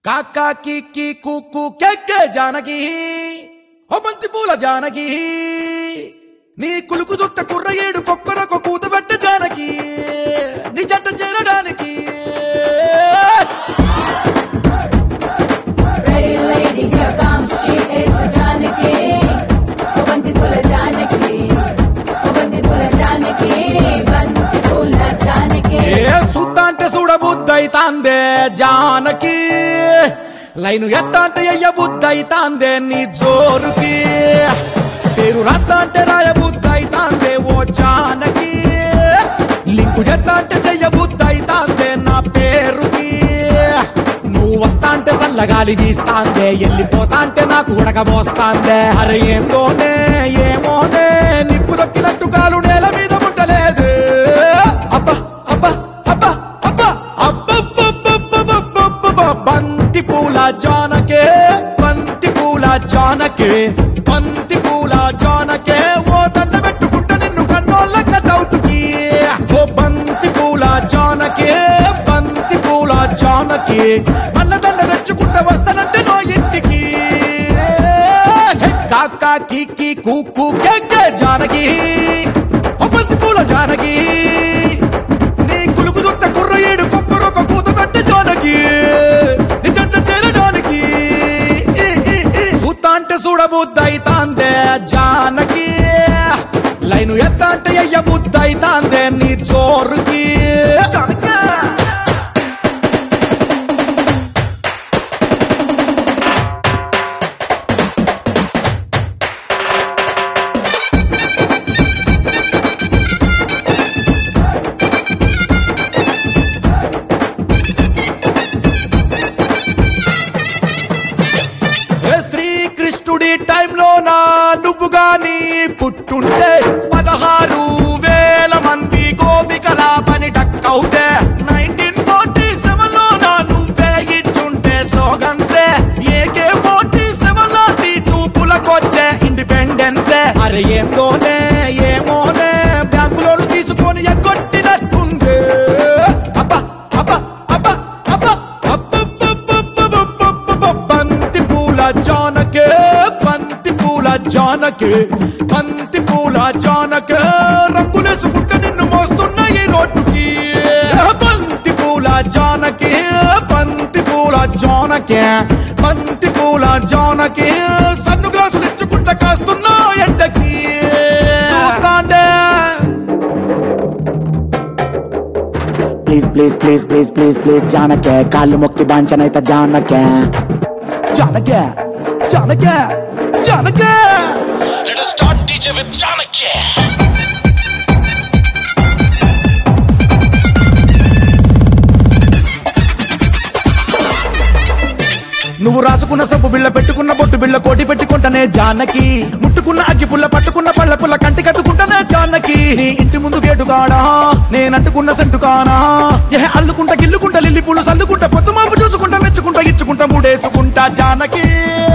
కాకా కిక్కి కుక్కు కెక్కే జానకి ఓ బంతి పూల జానకి నీ కులుకు దుట్ట కుర్ర ఏడు కొక్కరొక కూతబెట్ట జానకి నీ జట్ట చేరడానికి Ready lady, here comes she is Janaki. O Banti Pula Janaki. O Banti Pula Janaki. Banti Pula Janaki. ఏ సుత్త అంటే చూడబుద్దైతాందే జానకి లైను ఎత్త అంటే ఎయ్య బుద్దైతాందే నీ జోరుకి పేరు రత్త అంటే రాయ బుద్దైతాందే ఓ జానకి లింకు చెత్త అంటే చెయ్య బుద్దైతాందే నా పేరుకి నువ్వు వస్తా అంటే చల్లగాలి వీస్తాందే వెళ్ళిపోతా అంటే నాకు ఉడకబోస్తాందే అరే ఏందోనే ఏమోనే నిప్పు దొక్కినట్టు కాలు నేల మీద ముట్టలేదు అబ్బా అబ్బా అబ్బా అబ్బా అబ్బబ్బబ్బబ్బబ్బబ్బబ్బబ్బ. బంతి పూల జానకే బంతి పూల జానకే బంతి పూల జానకే ఓ దండ పెట్టుకుంటా నిన్ను కన్నోళ్ళక దౌతుకి ఓ బంతి పూల జానకే బంతి పూల జానకి మల్ల దండ తెచ్చుకుంటా వస్తానంటే నో ఇంటికి హే కాకా కిక్కి కూకు కెక్కే జానకి ఓ బంతి పూల జానకి నీ కులుకు దుట్ట కుర్ర ఏడు కొక్కరొక కూత పెట్ట జానకి నీ జంట చేరడానికి ఈ, ఈ, ఈ. చూత్తా అంటే చూడబుద్దైతాందే జానకి లైను ఎత్త అంటే అయ్య బుద్దైతాందే నీ చోరుకి జానకి ఏ శ్రీకృష్ణుడి టైంలో నా నువ్వు గాని పుట్టుంటే పదహారు వేల మంది గోపికల పని టక్కవుతే నైన్టీన్ ఫార్టీ సెవెన్ లో నా నువ్వే ఇచ్చుంటే స్లోగన్సే ఏకే ఫార్టీ సెవెన్ లాంటి చూపులకొచ్చే ఇండిపెండెన్సే అరే ఏందోనే ఏమోనే బ్యాంకులోను తీసుకొని ఎగ్గొట్టినట్టుంది అబ్బా అబ్బా అబ్బా అబ్బా అబ్బబ్బబ్బబ్బబ్బబ్బబ్బ. బంతి పూల జానకే బంతి పూల జానకే బంతి పూల జానకే రంగులేసుకుంటే నిన్ను మోస్తున్న ఈ రోడ్డుకి బంతి పూల జానకే బంతి పూల జానకే బంతి పూల జానకే సన్ను గ్లాసులు ఇచ్చుకుంటా కాస్తున్నా ఎండకి చూస్తాండే please please please please please please జానకే కాళ్ళు మొక్కి బాంచనైతే జానకే జానకే జానకే జానకే Let us start DJ with Janaki. నువ్వు రాసుకున్న సబ్బు బిళ్ళ పెట్టుకున్న బొట్టు బిళ్ళ కోటి పెట్టుకుంటానే జానకి ముట్టుకున్న అగ్గి పుల్ల పట్టుకున్న పళ్ళ పుల్ల కంటి కట్టుకుంటానే జానకి నీ ఇంటి ముందు గేటు కాడా నేనంటుకున్న సెంటు కానా ఏ అల్లుకుంటా గిల్లుకుంటా లిల్లి పూలు సల్లుకుంటా పొద్దు మాపు చూసుకుంటా మెచ్చుకుంటా ఇచ్చుకుంటా మూడేసుకుంటా జానకి